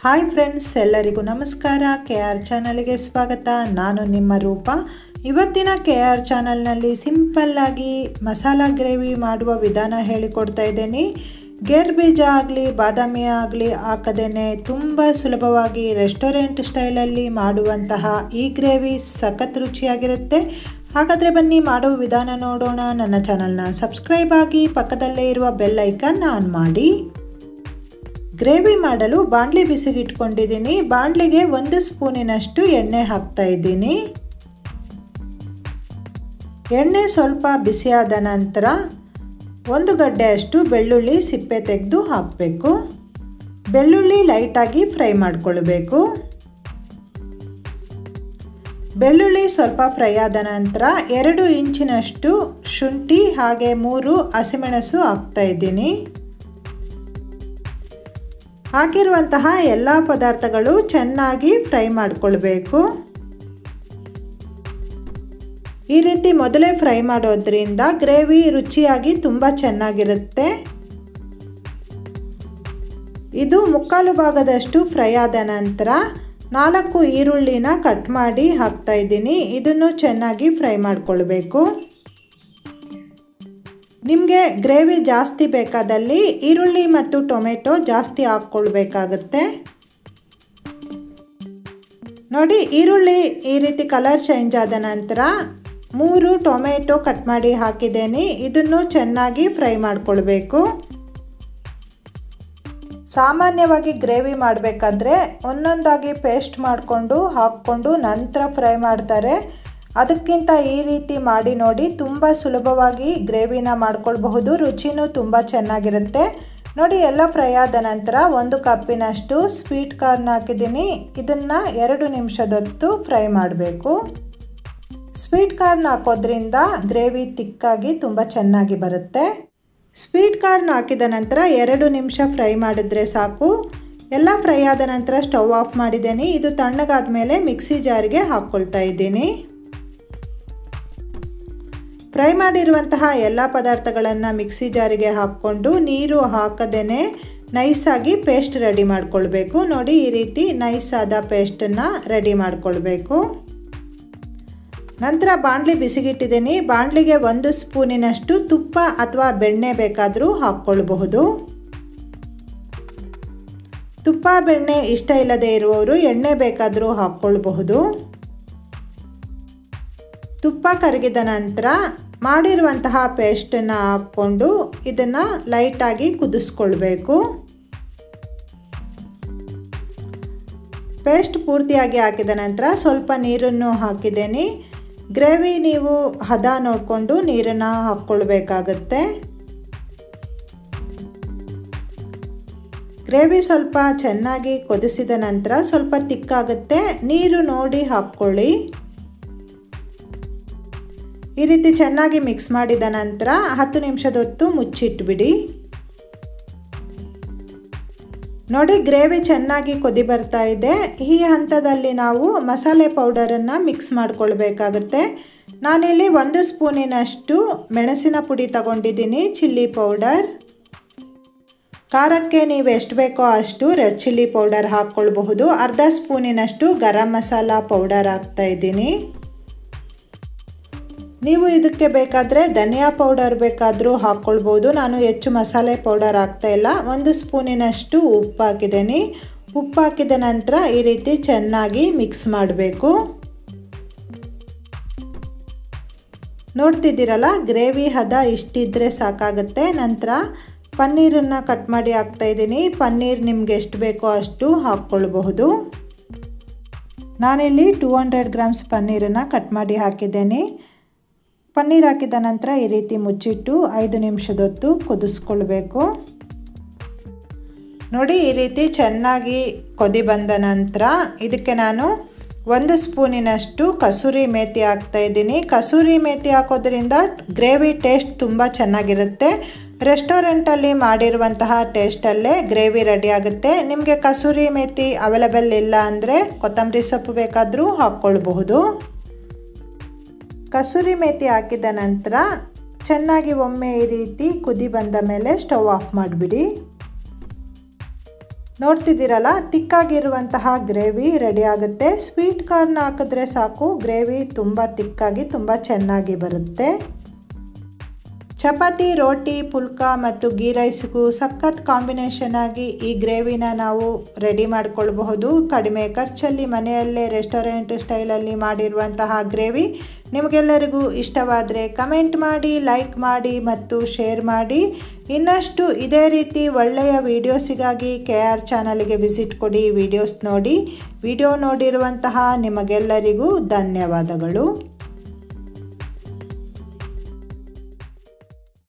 hi friends ಎಲ್ಲರಿಗೂ ನಮಸ್ಕಾರ K R ಚಾನಲ್ಗೆ ಸ್ವಾಗತ ನಾನು ನಿಮ್ಮ ರೂಪ ಇವತ್ತಿನ ಕೆ ಆರ್ ಚಾನಲ್ನಲ್ಲಿ ಸಿಂಪಲ್ಲಾಗಿ ಮಸಾಲ ಗ್ರೇವಿ ಮಾಡುವ ವಿಧಾನ ಹೇಳಿಕೊಡ್ತಾ ಇದ್ದೀನಿ ಗೇರ್ ಬೀಜ ಆಗಲಿ ಬಾದಾಮಿ ಆಗಲಿ ಹಾಕದೇನೆ ತುಂಬ ಸುಲಭವಾಗಿ ರೆಸ್ಟೋರೆಂಟ್ ಸ್ಟೈಲಲ್ಲಿ ಮಾಡುವಂತಹ ಈ ಗ್ರೇವಿ ಸಖತ್ ರುಚಿಯಾಗಿರುತ್ತೆ ಹಾಗಾದರೆ ಬನ್ನಿ ಮಾಡುವ ವಿಧಾನ ನೋಡೋಣ ನನ್ನ ಚಾನಲ್ನ ಸಬ್ಸ್ಕ್ರೈಬ್ ಆಗಿ ಪಕ್ಕದಲ್ಲೇ ಇರುವ ಬೆಲ್ ಐಕನ್ ಆನ್ ಮಾಡಿ ಗ್ರೇವಿ ಮಾಡಲು ಬಾಣಲಿ ಬಿಸಿಗಿಟ್ಕೊಂಡಿದ್ದೀನಿ ಬಾಣಲಿಗೆ ಒಂದು ಸ್ಪೂನಿನಷ್ಟು ಎಣ್ಣೆ ಹಾಕ್ತಾ ಇದ್ದೀನಿ ಎಣ್ಣೆ ಸ್ವಲ್ಪ ಬಿಸಿಯಾದ ನಂತರ ಒಂದು ಗಡ್ಡೆಯಷ್ಟು ಬೆಳ್ಳುಳ್ಳಿ ಸಿಪ್ಪೆ ತೆಗೆದು ಹಾಕಬೇಕು ಬೆಳ್ಳುಳ್ಳಿ ಲೈಟಾಗಿ ಫ್ರೈ ಮಾಡಿಕೊಳ್ಬೇಕು ಬೆಳ್ಳುಳ್ಳಿ ಸ್ವಲ್ಪ ಫ್ರೈ ಆದ ನಂತರ ಎರಡು ಇಂಚಿನಷ್ಟು ಶುಂಠಿ ಹಾಗೆ ಮೂರು ಹಸಿಮೆಣಸು ಹಾಕ್ತಾ ಇದ್ದೀನಿ ಹಾಕಿರುವಂತಹ ಎಲ್ಲ ಪದಾರ್ಥಗಳು ಚೆನ್ನಾಗಿ ಫ್ರೈ ಮಾಡಿಕೊಳ್ಬೇಕು ಈ ರೀತಿ ಮೊದಲೇ ಫ್ರೈ ಮಾಡೋದ್ರಿಂದ ಗ್ರೇವಿ ರುಚಿಯಾಗಿ ತುಂಬ ಚೆನ್ನಾಗಿರುತ್ತೆ ಇದು ಮುಕ್ಕಾಲು ಭಾಗದಷ್ಟು ಫ್ರೈ ಆದ ನಂತರ ನಾಲ್ಕು ಈರುಳ್ಳಿನ ಕಟ್ ಮಾಡಿ ಹಾಕ್ತಾ ಇದ್ದೀನಿ ಇದನ್ನು ಚೆನ್ನಾಗಿ ಫ್ರೈ ಮಾಡಿಕೊಳ್ಬೇಕು ನಿಮಗೆ ಗ್ರೇವಿ ಜಾಸ್ತಿ ಬೇಕಾದಲ್ಲಿ ಈರುಳ್ಳಿ ಮತ್ತು ಟೊಮೆಟೊ ಜಾಸ್ತಿ ಹಾಕ್ಕೊಳ್ಬೇಕಾಗತ್ತೆ ನೋಡಿ ಈರುಳ್ಳಿ ಈ ರೀತಿ ಕಲರ್ ಚೇಂಜ್ ಆದ ನಂತರ ಮೂರು ಟೊಮೆಟೊ ಕಟ್ ಮಾಡಿ ಹಾಕಿದ್ದೇನೆ ಇದನ್ನು ಚೆನ್ನಾಗಿ ಫ್ರೈ ಮಾಡಿಕೊಳ್ಬೇಕು ಸಾಮಾನ್ಯವಾಗಿ ಗ್ರೇವಿ ಮಾಡಬೇಕಾದ್ರೆ ಒಂದೊಂದಾಗಿ ಪೇಸ್ಟ್ ಮಾಡಿಕೊಂಡು ಹಾಕ್ಕೊಂಡು ನಂತರ ಫ್ರೈ ಮಾಡ್ತಾರೆ ಅದಕ್ಕಿಂತ ಈ ರೀತಿ ಮಾಡಿ ನೋಡಿ ತುಂಬ ಸುಲಭವಾಗಿ ಗ್ರೇವಿನ ಮಾಡ್ಕೊಳ್ಬಹುದು ರುಚಿನೂ ತುಂಬ ಚೆನ್ನಾಗಿರುತ್ತೆ ನೋಡಿ ಎಲ್ಲ ಫ್ರೈ ಆದ ನಂತರ ಒಂದು ಕಪ್ಪಿನಷ್ಟು ಸ್ವೀಟ್ ಕಾರ್ನ್ ಹಾಕಿದ್ದೀನಿ ಇದನ್ನು ಎರಡು ನಿಮಿಷದೊತ್ತು ಫ್ರೈ ಮಾಡಬೇಕು ಸ್ವೀಟ್ ಕಾರ್ನ್ ಹಾಕೋದ್ರಿಂದ ಗ್ರೇವಿ ತಿಕ್ಕಾಗಿ ತುಂಬ ಚೆನ್ನಾಗಿ ಬರುತ್ತೆ ಸ್ವೀಟ್ ಕಾರ್ನ್ ಹಾಕಿದ ನಂತರ ಎರಡು ನಿಮಿಷ ಫ್ರೈ ಮಾಡಿದ್ರೆ ಸಾಕು ಎಲ್ಲ ಫ್ರೈ ಆದ ನಂತರ ಸ್ಟವ್ ಆಫ್ ಮಾಡಿದ್ದೀನಿ ಇದು ತಣ್ಣಗಾದ ಮೇಲೆ ಮಿಕ್ಸಿ ಜಾರಿಗೆ ಹಾಕ್ಕೊಳ್ತಾ ಇದ್ದೀನಿ ಫ್ರೈ ಮಾಡಿರುವಂತಹ ಎಲ್ಲ ಪದಾರ್ಥಗಳನ್ನು ಮಿಕ್ಸಿ ಜಾರಿಗೆ ಹಾಕ್ಕೊಂಡು ನೀರು ಹಾಕದೇ ನೈಸಾಗಿ ಪೇಸ್ಟ್ ರೆಡಿ ಮಾಡ್ಕೊಳ್ಬೇಕು ನೋಡಿ ಈ ರೀತಿ ನೈಸಾದ ಪೇಸ್ಟನ್ನು ರೆಡಿ ಮಾಡ್ಕೊಳ್ಬೇಕು ನಂತರ ಬಾಣಲಿ ಬಿಸಿಗಿಟ್ಟಿದ್ದೀನಿ ಬಾಣಲಿಗೆ ಒಂದು ಸ್ಪೂನಿನಷ್ಟು ತುಪ್ಪ ಅಥವಾ ಬೆಣ್ಣೆ ಬೇಕಾದರೂ ಹಾಕ್ಕೊಳ್ಬಹುದು ತುಪ್ಪ ಬೆಣ್ಣೆ ಇಷ್ಟ ಇಲ್ಲದೆ ಇರುವವರು ಎಣ್ಣೆ ಬೇಕಾದರೂ ಹಾಕ್ಕೊಳ್ಬಹುದು ತುಪ್ಪ ಕರಗಿದ ನಂತರ ಮಾಡಿರುವಂತಹ ಪೇಸ್ಟನ್ನು ಹಾಕ್ಕೊಂಡು ಇದನ್ನು ಲೈಟಾಗಿ ಕುದಿಸ್ಕೊಳ್ಬೇಕು ಪೇಸ್ಟ್ ಪೂರ್ತಿಯಾಗಿ ಹಾಕಿದ ನಂತರ ಸ್ವಲ್ಪ ನೀರನ್ನು ಹಾಕಿದ್ದೇನೆ ಗ್ರೇವಿ ನೀವು ಹದ ನೋಡಿಕೊಂಡು ನೀರನ್ನು ಹಾಕ್ಕೊಳ್ಬೇಕಾಗತ್ತೆ ಗ್ರೇವಿ ಸ್ವಲ್ಪ ಚೆನ್ನಾಗಿ ಕೊದಿಸಿದ ನಂತರ ಸ್ವಲ್ಪ ತಿಕ್ಕಾಗುತ್ತೆ ನೀರು ನೋಡಿ ಹಾಕ್ಕೊಳ್ಳಿ ಈ ರೀತಿ ಚೆನ್ನಾಗಿ ಮಿಕ್ಸ್ ಮಾಡಿದ ನಂತರ ಹತ್ತು ನಿಮಿಷದೊತ್ತು ಮುಚ್ಚಿಟ್ಬಿಡಿ ನೋಡಿ ಗ್ರೇವಿ ಚೆನ್ನಾಗಿ ಕೊದಿ ಬರ್ತಾ ಇದೆ ಈ ಹಂತದಲ್ಲಿ ನಾವು ಮಸಾಲೆ ಪೌಡರನ್ನು ಮಿಕ್ಸ್ ಮಾಡ್ಕೊಳ್ಬೇಕಾಗುತ್ತೆ ನಾನಿಲ್ಲಿ ಒಂದು ಸ್ಪೂನಿನಷ್ಟು ಮೆಣಸಿನ ಪುಡಿ ತಗೊಂಡಿದ್ದೀನಿ ಚಿಲ್ಲಿ ಪೌಡರ್ ಖಾರಕ್ಕೆ ನೀವು ಎಷ್ಟು ಬೇಕೋ ಅಷ್ಟು ರೆಡ್ ಚಿಲ್ಲಿ ಪೌಡರ್ ಹಾಕ್ಕೊಳ್ಬಹುದು ಅರ್ಧ ಸ್ಪೂನಿನಷ್ಟು ಗರಂ ಮಸಾಲ ಪೌಡರ್ ಹಾಕ್ತಾ ಇದ್ದೀನಿ ನೀವು ಇದಕ್ಕೆ ಬೇಕಾದರೆ ಧನಿಯಾ ಪೌಡರ್ ಬೇಕಾದರೂ ಹಾಕ್ಕೊಳ್ಬೋದು ನಾನು ಹೆಚ್ಚು ಮಸಾಲೆ ಪೌಡರ್ ಹಾಕ್ತಾ ಇಲ್ಲ ಒಂದು ಸ್ಪೂನಿನಷ್ಟು ಉಪ್ಪು ಹಾಕಿದ್ದೀನಿ ಉಪ್ಪು ಹಾಕಿದ ನಂತರ ಈ ರೀತಿ ಚೆನ್ನಾಗಿ ಮಿಕ್ಸ್ ಮಾಡಬೇಕು ನೋಡ್ತಿದ್ದೀರಲ್ಲ ಗ್ರೇವಿ ಹದ ಇಷ್ಟಿದ್ರೆ ಸಾಕಾಗುತ್ತೆ ನಂತರ ಪನ್ನೀರನ್ನು ಕಟ್ ಮಾಡಿ ಹಾಕ್ತಾಯಿದ್ದೀನಿ ಪನ್ನೀರ್ ನಿಮ್ಗೆ ಎಷ್ಟು ಬೇಕೋ ಅಷ್ಟು ಹಾಕ್ಕೊಳ್ಬಹುದು ನಾನಿಲ್ಲಿ ಟೂ ಹಂಡ್ರೆಡ್ ಗ್ರಾಮ್ಸ್ ಪನ್ನೀರನ್ನು ಕಟ್ ಮಾಡಿ ಹಾಕಿದ್ದೇನೆ ಪನ್ನೀರ್ ಹಾಕಿದ ನಂತರ ಈ ರೀತಿ ಮುಚ್ಚಿಟ್ಟು ಐದು ನಿಮಿಷದೊತ್ತು ಕುದಿಸ್ಕೊಳ್ಬೇಕು ನೋಡಿ ಈ ರೀತಿ ಚೆನ್ನಾಗಿ ಕೊದಿ ಬಂದ ನಂತರ ಇದಕ್ಕೆ ನಾನು ಒಂದು ಸ್ಪೂನಿನಷ್ಟು ಕಸೂರಿ ಮೇಥಿ ಹಾಕ್ತಾ ಇದ್ದೀನಿ ಕಸೂರಿ ಮೇಥಿ ಹಾಕೋದ್ರಿಂದ ಗ್ರೇವಿ ಟೇಸ್ಟ್ ತುಂಬ ಚೆನ್ನಾಗಿರುತ್ತೆ ರೆಸ್ಟೋರೆಂಟಲ್ಲಿ ಮಾಡಿರುವಂತಹ ಟೇಸ್ಟಲ್ಲೇ ಗ್ರೇವಿ ರೆಡಿ ಆಗುತ್ತೆ ನಿಮಗೆ ಕಸೂರಿ ಮೇಥಿ ಅವೈಲೇಬಲ್ ಇಲ್ಲ ಅಂದರೆ ಕೊತ್ತಂಬರಿ ಸೊಪ್ಪು ಬೇಕಾದರೂ ಹಾಕ್ಕೊಳ್ಬಹುದು ಕಸೂರಿ ಮೇಥಿ ಹಾಕಿದ ನಂತರ ಚೆನ್ನಾಗಿ ಒಮ್ಮೆ ಈ ರೀತಿ ಕುದಿ ಬಂದ ಮೇಲೆ ಸ್ಟವ್ ಆಫ್ ಮಾಡಿಬಿಡಿ ನೋಡ್ತಿದ್ದೀರಲ್ಲ ತಿಕ್ಕಾಗಿರುವಂತಹ ಗ್ರೇವಿ ರೆಡಿ ಆಗುತ್ತೆ ಸ್ವೀಟ್ ಕಾರ್ನ್ ಹಾಕಿದ್ರೆ ಸಾಕು ಗ್ರೇವಿ ತುಂಬ ತಿಕ್ಕಾಗಿ ತುಂಬ ಚೆನ್ನಾಗಿ ಬರುತ್ತೆ ಚಪಾತಿ ರೋಟಿ ಪುಲ್ಕ ಮತ್ತು ಗೀ ರೈಸ್ಗೂ ಸಖತ್ ಕಾಂಬಿನೇಷನ್ ಆಗಿ ಈ ಗ್ರೇವಿನ ನಾವು ರೆಡಿ ಮಾಡ್ಕೊಳ್ಬಹುದು ಕಡಿಮೆ ಖರ್ಚಲ್ಲಿ ಮನೆಯಲ್ಲೇ ರೆಸ್ಟೋರೆಂಟ್ ಸ್ಟೈಲಲ್ಲಿ ಮಾಡಿರುವಂತಹ ಗ್ರೇವಿ ನಿಮಗೆಲ್ಲರಿಗೂ ಇಷ್ಟವಾದರೆ ಕಮೆಂಟ್ ಮಾಡಿ ಲೈಕ್ ಮಾಡಿ ಮತ್ತು ಶೇರ್ ಮಾಡಿ ಇನ್ನಷ್ಟು ಇದೇ ರೀತಿ ಒಳ್ಳೆಯ ವೀಡಿಯೋಸಿಗಾಗಿ ಕೆ ಆರ್ ಚಾನಲ್ಗೆ ವಿಸಿಟ್ ಕೊಡಿ ವಿಡಿಯೋಸ್ ನೋಡಿ ವಿಡಿಯೋ ನೋಡಿರುವಂತಹ ನಿಮಗೆಲ್ಲರಿಗೂ ಧನ್ಯವಾದಗಳು